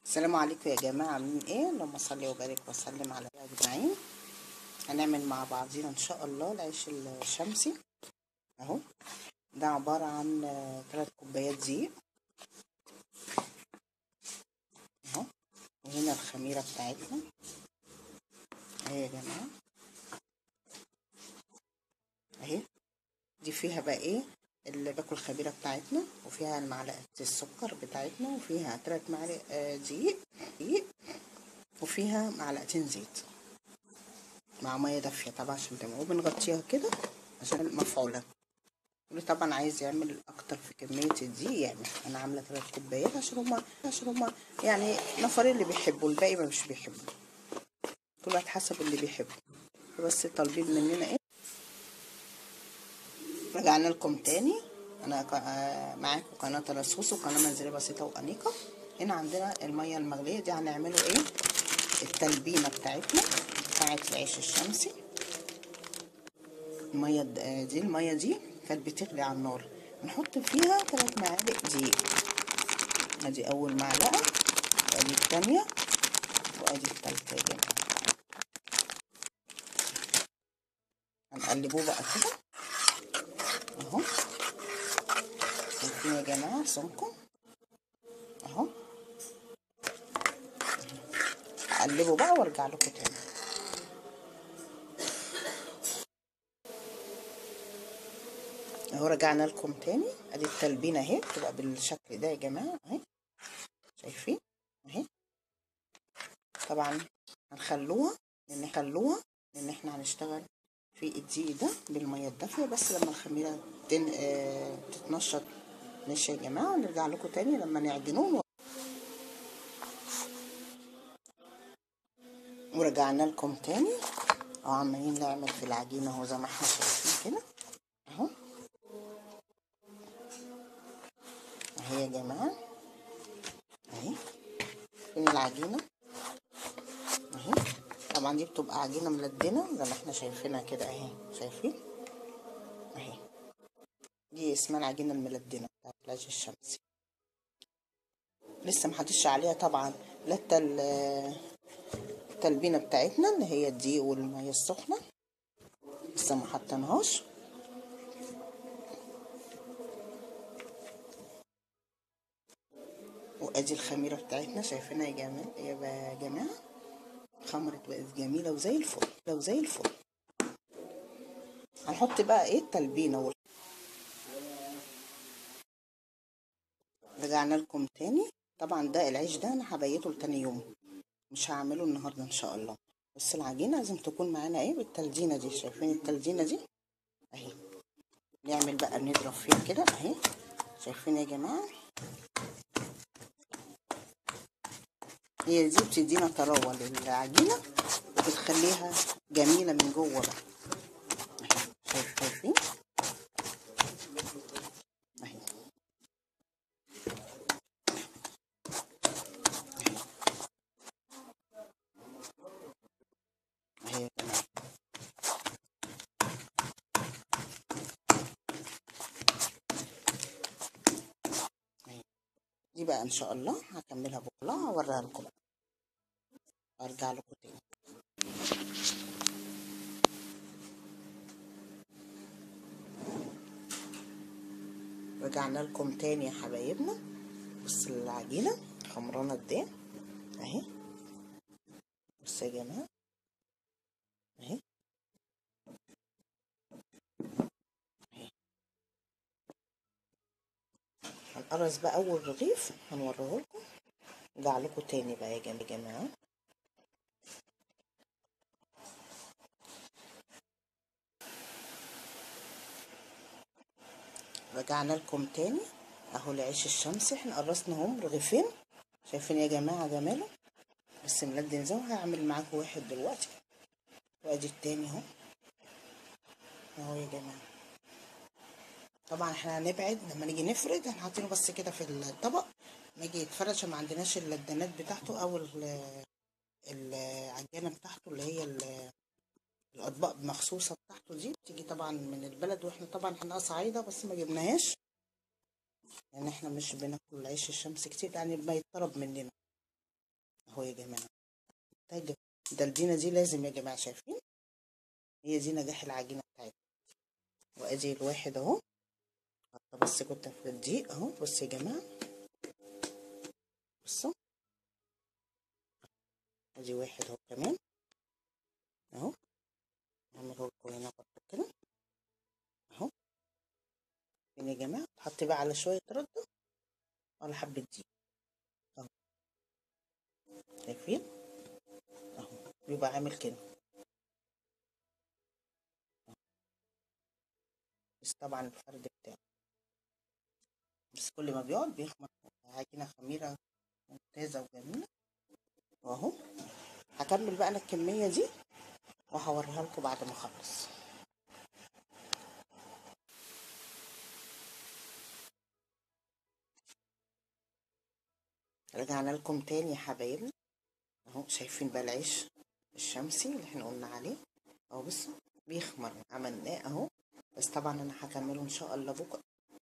السلام عليكم يا جماعة عاملين ايه اللهم صل وبارك وسلم على اجمعين هنعمل مع بعضينا ان شاء الله العيش الشمسي اهو ده عبارة عن ثلاث كوبايات دقيق اهو وهنا الخميرة بتاعتنا اهي يا جماعة اهي دي فيها بقى ايه اللي باكل الخميرة بتاعتنا وفيها المعلقة السكر بتاعتنا وفيها تلات معالق دقيق دقيق وفيها معلقتين زيت مع مية دافية طبعا عشان تبقى وبنغطيها كده عشان مفعولة واللي طبعا عايز يعمل اكتر في كمية الدقيق يعمل انا عاملة تلات كوبايات عشان هما عشان هما يعني نفرين اللي بيحبوا الباقي ما مش بيحبوا كل واحد حسب اللي بيحبه بس طالبين مننا ايه رجعنا لكم تاني انا معاكم قناه رصوص وقناه منزليه بسيطه وانيقه هنا عندنا الميه المغليه دي هنعمله ايه التلبينه بتاعتنا بتاعت العيش الشمسي الميه دي الميه دي كانت بتغلي على النار نحط فيها ثلاث معالق دقيق ادي اول معلقه وادي الثانيه وادي الثالثه يا جماعه هنقلبوه بقى كده اهو شايفين يا جماعه سمكم اهو اقلبه بقى وارجع لكم تاني اهو رجعنا لكم تاني ادي التلبينه اهي بتبقى بالشكل ده يا جماعه اهي شايفين اهي طبعا هنخلوها لان نخلوها لان احنا هنشتغل في الدقيق ده بالميه الدافيه بس لما الخميره تن... اه... تتنشط ماشي يا جماعه نرجع لكم تاني لما نعجنوه ورجعنا لكم تاني اهو عمالين نعمل في العجينه اهو زي ما احنا شايفين كده اهو اهي يا جماعه اهي فين العجينه اهي طبعا دي بتبقى عجينه ملدنه زي ما احنا شايفينها كده اهي شايفين اهي دي اسمها العجينه الملدنه بتاعت العيش الشمسي لسه محطش عليها طبعا لا التلبينه بتاعتنا اللي هي الدقيق والميه السخنه لسه ما حطيناهاش وادي الخميره بتاعتنا شايفينها يا جماعه يا جماعه خمرت بقت جميلة وزي الفل لو زي الفل هنحط بقى ايه التلبينة وال... رجعنا لكم تاني طبعا ده العيش ده انا هبيته لتاني يوم مش هعمله النهارده ان شاء الله بس العجينة لازم تكون معانا ايه بالتلجينة دي شايفين التلجينة دي اهي نعمل بقى نضرب فيها كده اهي شايفين يا جماعة هي دي بتدينا طراوة للعجينة وبتخليها جميلة من جوه بقى اهي شايفين اهي اهي يا جماعة دي بقى ان شاء الله هكملها بكره هوريها لكم بقى وارجع لكم تاني رجعنا لكم تاني يا حبايبنا بص العجينه خمرانه قد ايه اهي بصوا يا جماعه اهي هنقرص بقى اول رغيف هنوريه لكم ارجع لكم تاني بقى يا جماعه رجعنا لكم تاني اهو العيش الشمسي احنا قرصناهم رغيفين شايفين يا جماعه جماله بس ملدن زي هعمل معاكم واحد دلوقتي وادي التاني اهو اهو يا جماعه طبعا احنا هنبعد لما نيجي نفرد هنحطينه بس كده في الطبق نيجي يتفرد عشان ما عندناش اللدانات بتاعته او العجانه بتاعته اللي هي الاطباق مخصوصه بتاعته دي بتيجي طبعا من البلد واحنا طبعا احنا صعيده بس ما جبناهاش يعني احنا مش بناكل العيش الشمس كتير يعني ما يتطلب مننا اهو يا جماعه محتاجه ده الدينا دي لازم يا جماعه شايفين هي دي نجاح العجينه بتاعتنا وادي الواحد اهو حاطه بس كنت في الدقيق اهو بصوا يا جماعه بصوا ادي واحد اهو كمان اهو نعمله لكم هنا برضه كده اهو فين يا جماعه تحط بقى على شويه رده ولا حبه دقيق اهو شايفين اهو بيبقى عامل كده أهو. بس طبعا الفرد بتاعه بس كل ما بيقعد بيخمر عجينه خميره ممتازه وجميله واهو هكمل بقى انا الكميه دي وهوريها لكم بعد ما اخلص رجعنا لكم تاني يا حبايبنا اهو شايفين بقى العيش الشمسي اللي احنا قلنا عليه اهو بصوا بيخمر عملناه اهو بس طبعا انا هكمله ان شاء الله بكره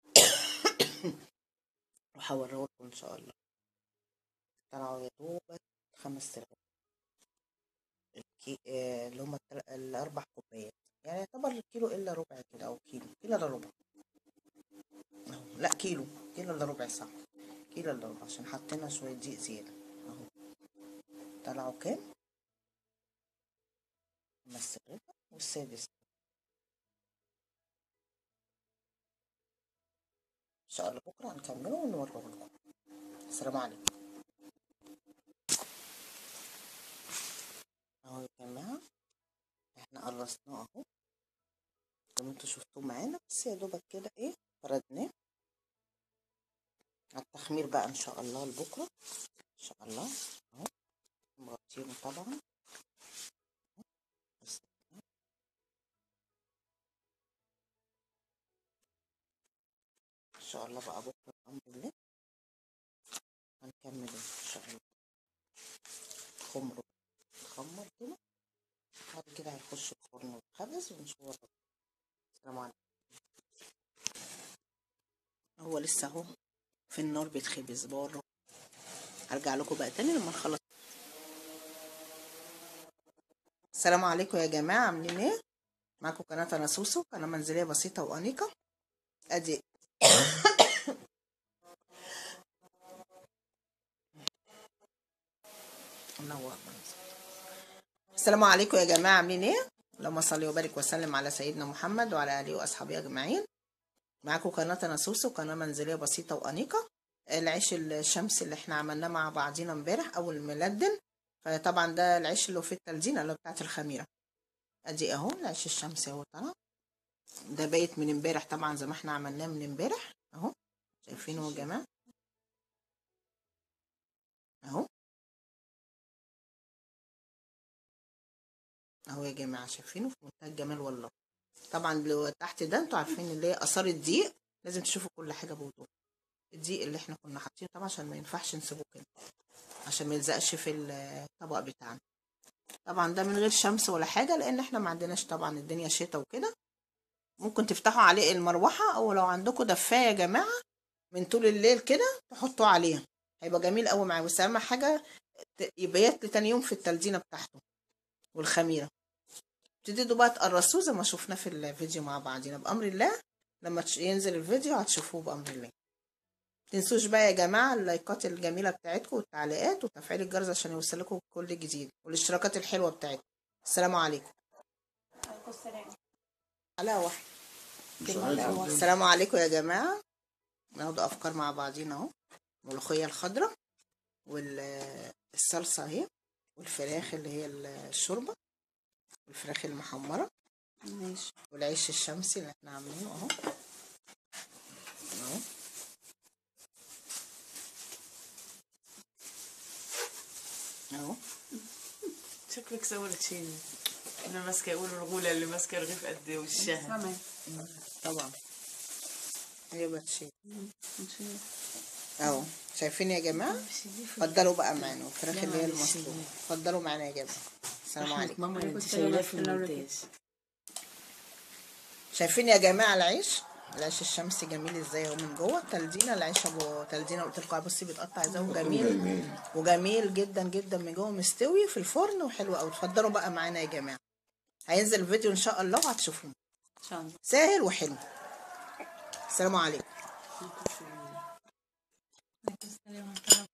وهوريه لكم ان شاء الله طلعوا يا دوبك خمس رغيف الكي... آه، اللي هما التل- الاربع كوبايات يعني يعتبر الكيلو الا ربع كده او كيلو كيلو الا ربع اهو لا كيلو كيلو الا ربع صح كيلو الا ربع عشان حطينا شويه دقيق زياده اهو طلعوا كام خمس رغيف والسادس ان شاء الله بكره هنكمله ونوريه لكم السلام عليكم اهو يا جماعه احنا قرصناه اهو زي ما انتوا شفتوه معانا بس يا دوبك كده ايه فردناه على التخمير بقى ان شاء الله لبكره ان شاء الله اهو مغطينه طبعا بس ان شاء الله بقى بكره بامر الله هنكمل ان شاء الله خمر خمر كده بعد كده هيخش الفرن ويتخبز ونشوف السلام عليكم هو لسه اهو في النار بيتخبز بره هرجع لكم بقى تاني لما نخلص السلام عليكم يا جماعه عاملين ايه معاكم قناه انا سوسو قناه منزليه بسيطه وانيقه ادي منور السلام عليكم يا جماعه عاملين ايه اللهم صل وبارك وسلم على سيدنا محمد وعلى اله واصحابه اجمعين معاكم قناه انا سوسو قناه منزليه بسيطه وانيقه العيش الشمسي اللي احنا عملناه مع بعضينا امبارح او الملدن فطبعا ده العيش اللي فيه التلدينه اللي بتاعت الخميره ادي اهو العيش الشمسي اهو طلع ده بايت من امبارح طبعا زي ما احنا عملناه من امبارح اهو شايفينه يا جماعه اهو اهو يا جماعه شايفينه في منتهى الجمال والله طبعا اللي تحت ده انتوا عارفين اللي هي اثار الدقيق لازم تشوفوا كل حاجه بوضوح الدقيق اللي احنا كنا حاطينه طبعا عشان ما ينفعش نسيبه كده عشان ما يلزقش في الطبق بتاعنا طبعا ده من غير شمس ولا حاجه لان احنا ما عندناش طبعا الدنيا شتاء وكده ممكن تفتحوا عليه المروحه او لو عندكم دفايه يا جماعه من طول الليل كده تحطوه عليها هيبقى جميل قوي معاه بس اهم حاجه ت- يبيت لتاني يوم في التلدينه بتاعته والخميره تبتدوا بقى تقرصوه زي ما شفنا في الفيديو مع بعضينا بامر الله لما تش- ينزل الفيديو هتشوفوه بامر الله تنسوش بقى يا جماعه اللايكات الجميله بتاعتكم والتعليقات وتفعيل الجرس عشان يوصلكم كل جديد والاشتراكات الحلوه بتاعتكم السلام عليكم عليكم السلام على واحد السلام عليكم يا جماعه ناخد افكار مع بعضينا اهو الملوخيه الخضراء والصلصه اهي والفراخ اللي هي الشوربه والفراخ المحمره ماشي والعيش الشمسي اللي احنا عاملينه اهو اهو اهو شكلك سوت شيء انا ماسكه يقولوا الرجوله اللي ماسكه رغيف قد وشها سامع طبعا هي بتشيل ماشي اهو شايفين يا جماعه اتفضلوا بقى معانا الفراخ اللي هي المسلوقه اتفضلوا معانا يا جماعه السلام عليكم ماما عليكم انت السلام شايلاه في ورحمة الله المونتاج شايفين يا جماعه العيش العيش الشمسي جميل ازاي اهو من جوه التلدينه العيش ابو تلدينه قلت لكم بصي بيتقطع ازاي وجميل جميل. وجميل جدا جدا من جوه مستوي في الفرن وحلو قوي اتفضلوا بقى معانا يا جماعه هينزل الفيديو ان شاء الله وهتشوفوه ان شاء الله سهل وحلو السلام عليكم عليكم السلام ورحمة الله